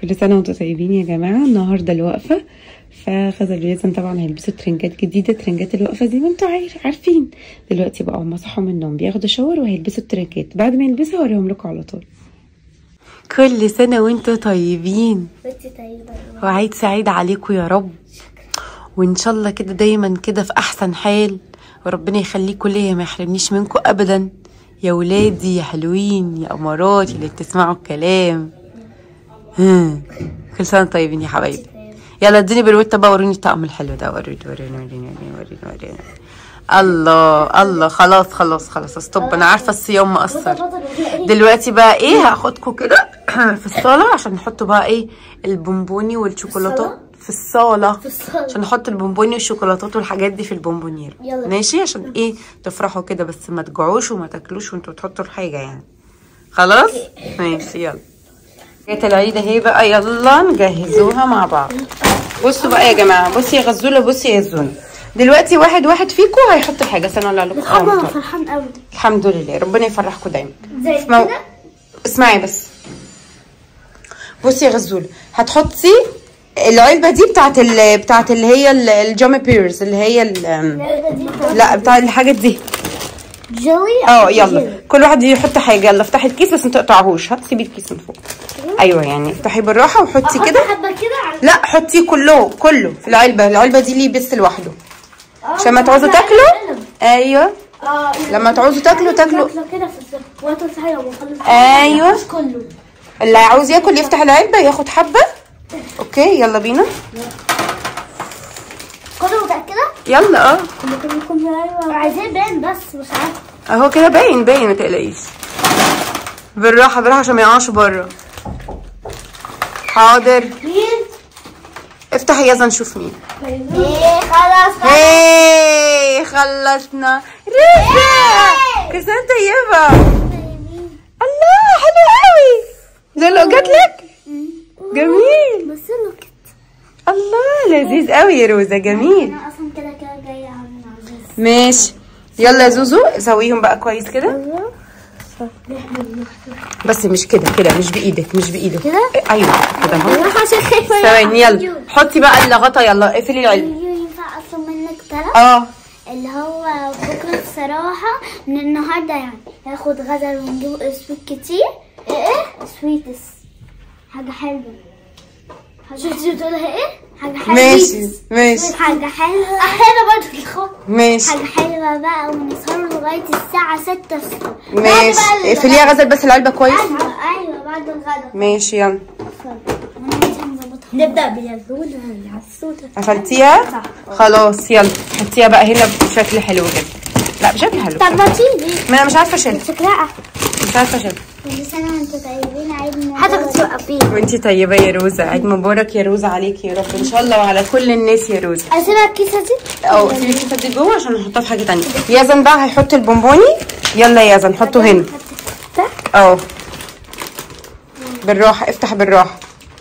كل سنة وانتم طيبين يا جماعة النهاردة الوقفة فغزل ويزن طبعا هيلبسوا ترنجات جديدة ترنجات الوقفة زي ما انتم عارف عارفين دلوقتي بقوا هما صحوا من النوم بياخدوا شاور وهيلبسوا الترنجات بعد ما يلبسوا هوريهم لكم على طول كل سنة وانتم طيبين وانت طيبة وعيد سعيد عليكم يا رب وان شاء الله كده دايما كده في احسن حال وربنا يخليكم ليا ما يحرمنيش منكم ابدا يا ولادي يا حلوين يا اماراتي اللي بتسمعوا الكلام ها كل سنه طيبين يا حبايبي يلا ادوني بالوتة بقى وروني الطقم الحلو ده وروني وروني وروني وروني وروني وروني الله الله خلاص خلاص خلاص استوب انا عارفه الصيام مقصر دلوقتي بقى ايه هاخدكم كده في الصاله عشان نحطوا بقى ايه البونبوني والشوكولاتات في الصاله في الصالة. عشان نحط البونبوني والشوكولاتات والحاجات دي في البونبونير يلا. ماشي عشان ايه تفرحوا كده بس ما تجوعوش وما تاكلوش وانتوا بتحطوا الحاجه يعني خلاص ماشي يلا جت العيد اهي بقى يلا نجهزوها مع بعض بصوا بقى يا جماعه بصي يا غزوله بصي يا زونه دلوقتي واحد واحد فيكم هيحط الحاجه استنى اقول لكم محمد آه، فرحان قوي الحمد لله ربنا يفرحكم دايما زي اسمعوا كده اسمعي بس بصي يا غزوله هتحطي العلبه دي بتاعت ال... بتاعت اللي هي ال- الجامي بيرز اللي هي ال... اللعبة دي لا بتاع الحاجات دي جوي اه يلا كل واحد يحط حاجه يلا افتحي الكيس بس ما تقطعهوش هات سيبي الكيس من فوق ايوه يعني افتحي بالراحه وحطي احط كده حبة كده على لا حطيه كله كله في العلبه العلبه دي ليه بس لوحده عشان ما تعوزوا تاكلوا ايوه اه لما تعوزوا تاكلوا تاكلوا تاكلوا كده في الصف وقتوا صحيح ونخلص أيوة. مش كله اللي عاوز ياكل يفتح العلبه ياخد حبه اوكي يلا بينا كله متأكدة؟ يلا اه كله كله كله ايوه عايزين باين بس مش عارفة اهو كده باين باين ما تقلقيش بالراحه بالراحه عشان ما يقعش بره حاضر مين؟ افتحي يلا نشوف مين ايه خلاص هاي خلصنا ريتا كل سنه طيبه الله حلو قوي زلق جات لك جميل بس له كده الله لذيذ قوي يا روزا جميل انا اصلا كده كده جايه عن عزيز ماشي يلا يا زوزو سويهم بقى كويس كده بس مش كده كده مش بايدك مش بايدك كده؟ ايوه كده اهو عشان خايفه ثواني يلا حطي بقى اللغطه يلا اقفلي العلبه ينفع اطلب منك طلب اه اللي هو بكره الصراحه من النهارده يعني هاخد غزل ونجيب سويت كتير ايه ايه سويتس حاجه حلوه شفتي بتقولها ايه حاجه حلوه ماشي ماشي حاجه حلوه احيانا برضه في الخط ماشي حاجه حلوه بقى ونسهر لغايه الساعه 6 الصبح ماشي اقفلي يا غزل بس العلبه كويس ايوه ايوه بعد الغدا ماشي يلا نبدا باليزونه العسوده قفلتيها خلاص يلا حطيها بقى هنا بشكل حلو كده لا بشكل حلو طب ما تيجي ما انا مش عارفه اشيلها شكلها احلى مش عارفه اشيلها كل سنه وانتم طيبين عيد مبارك حتى بتوقفين وانتي طيبه يا روزا عيد مبارك يا روزا عليكي يا رب ان شاء الله وعلى كل الناس يا روزا اسيبها الكيسه دي اه سيبي الكيسه دي جوه عشان نحطها في حاجه تانية يزن بقى هيحط البونبوني يلا يا يزن حطه هنا اه بالراحه افتح بالراحه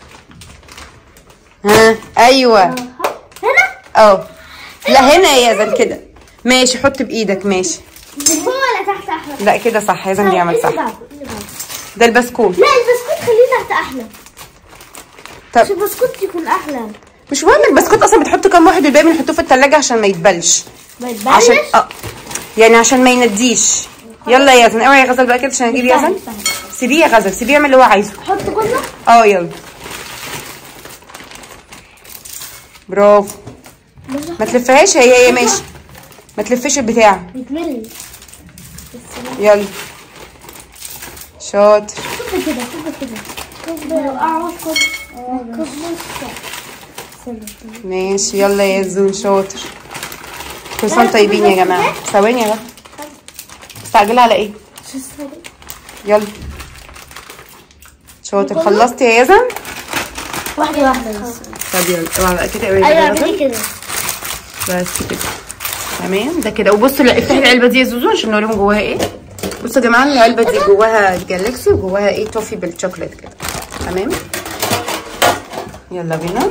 ها ايوه هنا اه لا هنا يا يزن كده ماشي حط بايدك ماشي من فوق ولا تحت احلى لا كده صح يزن بيعمل صح اللي بعده، اللي بعده. ده البسكوت لا البسكوت خليه تحت احلى طب عشان البسكوت يكون احلى مش مهم البسكوت اصلا بتحط كام واحد والباقي بنحطوه في التلاجة عشان ما يتبلش ما عشان يتبلش اه يعني عشان ما ينديش يلا يا يزن اوعي يا غزل بقى كده عشان اجيب يزن سيبيه يا غزل سيبيه يعمل اللي هو عايزه حط كله اه يلا برافو ما تلفهاش هي هي ماشي ما تلفش البتاع بيتملي يلا شاطر كده كده كده كده لو اعرف كده ماشي يلا يا زون شاطر كل سنه طيبين يا جماعه ثواني يا غزل مستعجله على ايه يلا شاطر خلصتي يا يزن واحده واحده بس طب يلا اوعى بقى كده اوعي ايوه يا اعملي غزل. كده بس كده تمام ده كده وبصوا لا افتحي العلبه دي يا زوزو عشان نوريهم جواها ايه بصوا يا جماعه العلبه دي جواها جالاكسي وجواها ايه توفي بالشوكليت كده تمام يلا بينا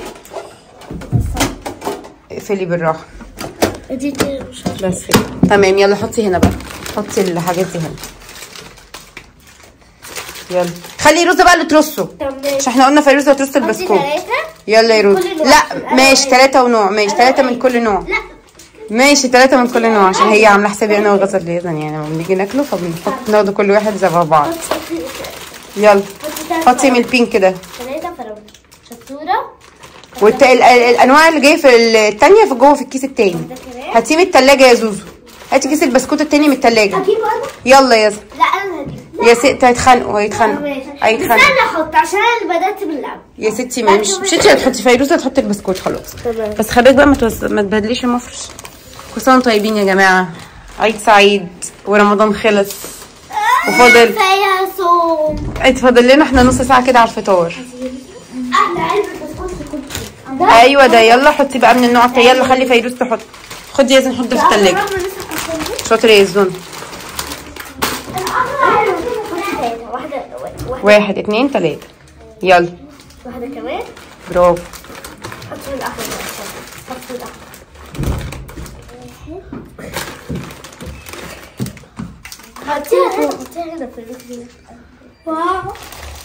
اقفلي بالراحه دي دي مش عارفة. بس كده تمام يلا حطي هنا بقى حطي الحاجات دي هنا يلا خلي روزا بقى اللي ترصه طب ماشي عشان احنا قلنا فيروزه هترص البسكوت ثلاثة يلا يا روزا كل نوع. لا ماشي ثلاثة ونوع ماشي ثلاثة من كل نوع لا ماشي ثلاثة من كل نوع عشان هي عاملة حسابي انا وغزل ليزن يعني لما بنيجي ناكله فبنحط ناخد كل واحد زي بعض يلا حطي من البينك ده ثلاثة فراولة شطورة والت... ال... ال... الانواع اللي جايه في التانية في جوه في الكيس التاني ده كمان هاتيه من التلاجة يا زوزو هاتي كيس البسكوت التاني من التلاجة اجيبه انا يلا يا زلمة لا انا هجيبه يا ست هيتخانقوا هيتخانقوا ماشي هيتخانقوا استنى احط عشان انا بدأت باللعب يا ستي ما مش مش انت هتحطي فيروزه هتحطي البسكوت خلاص تمام. بس خلي بالك بقى ما توز... ما تبهدليش المفرش كل سنه وانتم طيبين يا جماعه عيد سعيد ورمضان خلص وفاضل كفاية صوم اتفضل لنا احنا نص ساعه كده على الفطار احلى علبة بسكوت في كل ده ايوه ده يلا حطي بقى من النوع التاني يلا خلي فيروز تحط خدي يا زين حطي في التلاجة شاطر يا زون واحدة واحدة واحد اتنين تلاته يلا واحدة كمان برافو حط في الأحمر حط في الأحمر حطيها هنا حطيها هنا في الركن واو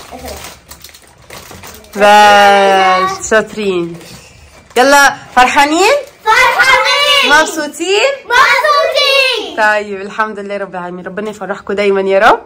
بس شاطرين يلا فرحانين فرحانين مبسوطين مبسوطين طيب الحمد لله رب العالمين ربنا يفرحكم دايما يا رب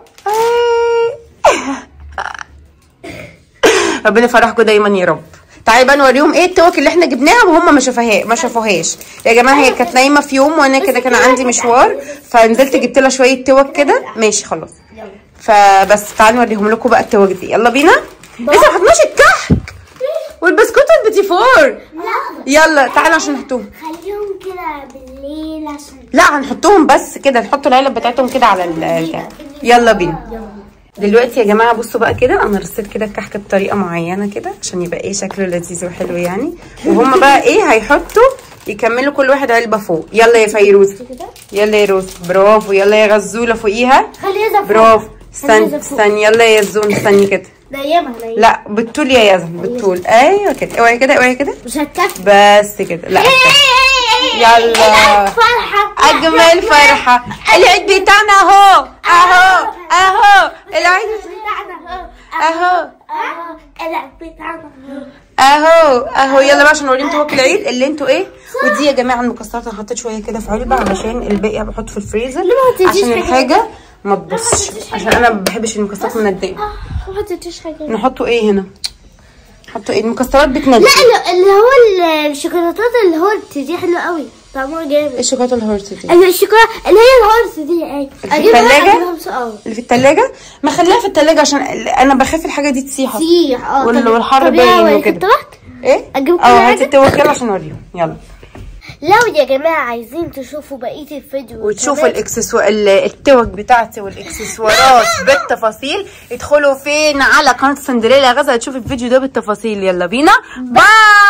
ربنا يفرحكم دايما يا رب تعالي بقى نوريهم ايه التوك اللي احنا جبناها وهم ما شافوها ما شافوهاش يا جماعه هي كانت نايمه في يوم وانا كده كان عندي مشوار فنزلت جبت لها شويه توك كده ماشي خلاص فبس تعالوا نوريهم لكم بقى التوك دي يلا بينا لسه ما حطناش الكحك والبسكوت البيتي فور لا يلا تعالوا عشان نحطهم خليهم كده بالليل عشان لا هنحطهم بس كده نحط العلب بتاعتهم كده على ال يلا بينا دلوقتي يا جماعه بصوا بقى كده انا رصيت كده الكحك بطريقه معينه كده عشان يبقى ايه شكله لذيذ وحلو يعني وهم بقى ايه هيحطوا يكملوا كل واحد علبه فوق يلا يا فيروز كده يلا يا روز برافو يلا يا غزوله فوقيها خليها زفاف برافو استني استني يلا يا زون استني كده نيمها نيمها لا بالطول يا يزن بالطول ايوه كده اوعي كده اوعي كده مش هتكفي بس كده لا يلا. فرحة اجمل فرحه العيد بتاعنا اهو اهو اهو العيد بتاعنا اهو اهو العب بتاعنا اهو اهو يلا بقى عشان اوريكم توك العيد اللي انتوا ايه ودي يا جماعه المكسرات انا حطيت شويه كده في علبه علشان الباقي بحط في الفريزر ما حطيتيش عشان حاجة؟ الحاجه ما تبصش عشان انا ما بحبش المكسرات منديه ما حطيتش حاجة نحطه ايه هنا نحطه ايه المكسرات بتندي لا اللي هو ال- الشوكولاتات الهورت دي حلوة قوي طعمها جامد الشوكولاته الهورت دي ايوه الشوكولاته اللي هي الهورت دي اي في التلاجة؟ اه اللي في التلاجة ما خليها في التلاجة عشان انا بخاف الحاجه دي تسيح صيح اه وال- طب- والحر طب يلا باين أوريك وكده. الطبق؟ ايه أجيب كل اه حاجة؟ هاتي التوك يلا عشان اوريهم يلا لو يا جماعة عايزين تشوفوا بقية الفيديو وتشوفوا الاكسسوار التوك بتاعتي والاكسسوارات بالتفاصيل ادخلوا فين على قناه سندريلا غزه تشوفوا الفيديو ده بالتفاصيل يلا بينا باي